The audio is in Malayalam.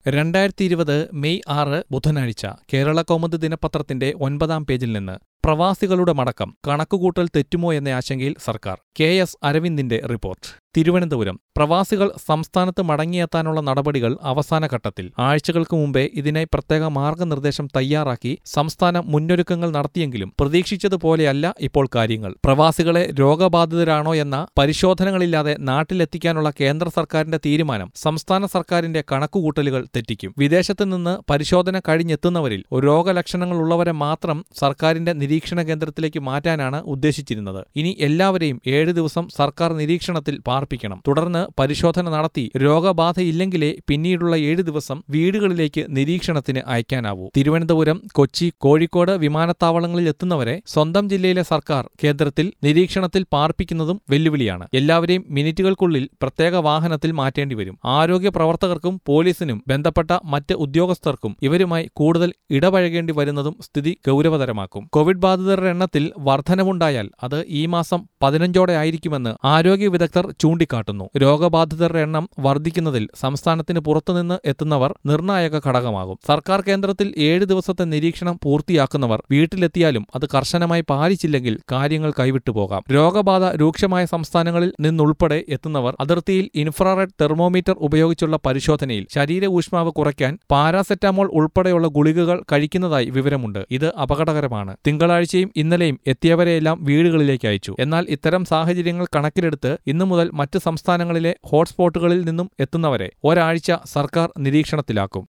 രണ്ടായിരത്തി ഇരുപത് മെയ് ആറ് ബുധനാഴ്ച കേരള കൗമുദി ദിനപത്രത്തിന്റെ ഒൻപതാം പേജിൽ നിന്ന് പ്രവാസികളുടെ മടക്കം കണക്കുകൂട്ടൽ തെറ്റുമോ എന്ന ആശങ്കയിൽ സർക്കാർ കെ എസ് അരവിന്ദിന്റെ റിപ്പോർട്ട് തിരുവനന്തപുരം പ്രവാസികൾ സംസ്ഥാനത്ത് മടങ്ങിയെത്താനുള്ള നടപടികൾ അവസാന ഘട്ടത്തിൽ ആഴ്ചകൾക്ക് മുമ്പേ ഇതിനായി പ്രത്യേക മാർഗനിർദ്ദേശം തയ്യാറാക്കി സംസ്ഥാനം മുന്നൊരുക്കങ്ങൾ നടത്തിയെങ്കിലും പ്രതീക്ഷിച്ചതുപോലെയല്ല ഇപ്പോൾ കാര്യങ്ങൾ പ്രവാസികളെ രോഗബാധിതരാണോ എന്ന പരിശോധനകളില്ലാതെ നാട്ടിലെത്തിക്കാനുള്ള കേന്ദ്ര സർക്കാരിന്റെ തീരുമാനം സംസ്ഥാന സർക്കാരിന്റെ കണക്കുകൂട്ടലുകൾ തെറ്റിക്കും വിദേശത്ത് നിന്ന് പരിശോധന കഴിഞ്ഞെത്തുന്നവരിൽ രോഗലക്ഷണങ്ങളുള്ളവരെ മാത്രം സർക്കാരിന്റെ നിരീക്ഷണ കേന്ദ്രത്തിലേക്ക് മാറ്റാനാണ് ഉദ്ദേശിച്ചിരുന്നത് ഇനി എല്ലാവരെയും ഏഴ് ദിവസം സർക്കാർ നിരീക്ഷണത്തിൽ പാർപ്പിക്കണം തുടർന്ന് പരിശോധന നടത്തി രോഗബാധയില്ലെങ്കിലേ പിന്നീടുള്ള ഏഴ് ദിവസം വീടുകളിലേക്ക് നിരീക്ഷണത്തിന് അയക്കാനാവൂ തിരുവനന്തപുരം കൊച്ചി കോഴിക്കോട് വിമാനത്താവളങ്ങളിൽ എത്തുന്നവരെ സ്വന്തം ജില്ലയിലെ സർക്കാർ കേന്ദ്രത്തിൽ നിരീക്ഷണത്തിൽ പാർപ്പിക്കുന്നതും വെല്ലുവിളിയാണ് എല്ലാവരെയും മിനിറ്റുകൾക്കുള്ളിൽ പ്രത്യേക വാഹനത്തിൽ മാറ്റേണ്ടി വരും ആരോഗ്യ പ്രവർത്തകർക്കും പോലീസിനും ബന്ധപ്പെട്ട മറ്റ് ഉദ്യോഗസ്ഥർക്കും ഇവരുമായി കൂടുതൽ ഇടപഴകേണ്ടി വരുന്നതും സ്ഥിതി ഗൗരവതരമാക്കും കോവിഡ് ബാധിതരുടെ എണ്ണത്തിൽ വർധനവുണ്ടായാൽ അത് ഈ മാസം പതിനഞ്ചോടെ ആയിരിക്കുമെന്ന് ആരോഗ്യ വിദഗ്ധർ ചൂണ്ടിക്കാട്ടുന്നു രോഗബാധിതരുടെ എണ്ണം വർദ്ധിക്കുന്നതിൽ സംസ്ഥാനത്തിന് പുറത്തുനിന്ന് എത്തുന്നവർ നിർണായക ഘടകമാകും സർക്കാർ കേന്ദ്രത്തിൽ ഏഴ് ദിവസത്തെ നിരീക്ഷണം പൂർത്തിയാക്കുന്നവർ വീട്ടിലെത്തിയാലും അത് കർശനമായി പാലിച്ചില്ലെങ്കിൽ കാര്യങ്ങൾ കൈവിട്ടു പോകാം രോഗബാധ രൂക്ഷമായ സംസ്ഥാനങ്ങളിൽ നിന്നുൾപ്പെടെ എത്തുന്നവർ അതിർത്തിയിൽ ഇൻഫ്രാറെഡ് തെർമോമീറ്റർ ഉപയോഗിച്ചുള്ള പരിശോധനയിൽ ശരീര ഊഷ്മാവ് കുറയ്ക്കാൻ പാരാസെറ്റാമോൾ ഉൾപ്പെടെയുള്ള ഗുളികകൾ കഴിക്കുന്നതായി വിവരമുണ്ട് ഇത് അപകടകരമാണ് തിങ്കളാഴ്ചയും ഇന്നലെയും എത്തിയവരെയെല്ലാം വീടുകളിലേക്ക് അയച്ചു എന്നാൽ ഇത്തരം സാഹചര്യങ്ങൾ കണക്കിലെടുത്ത് ഇന്നു മുതൽ മറ്റ് സംസ്ഥാനങ്ങളിലെ ഹോട്ട്സ്പോട്ടുകളിൽ നിന്നും എത്തുന്നവരെ ഒരാഴ്ച സർക്കാർ നിരീക്ഷണത്തിലാക്കും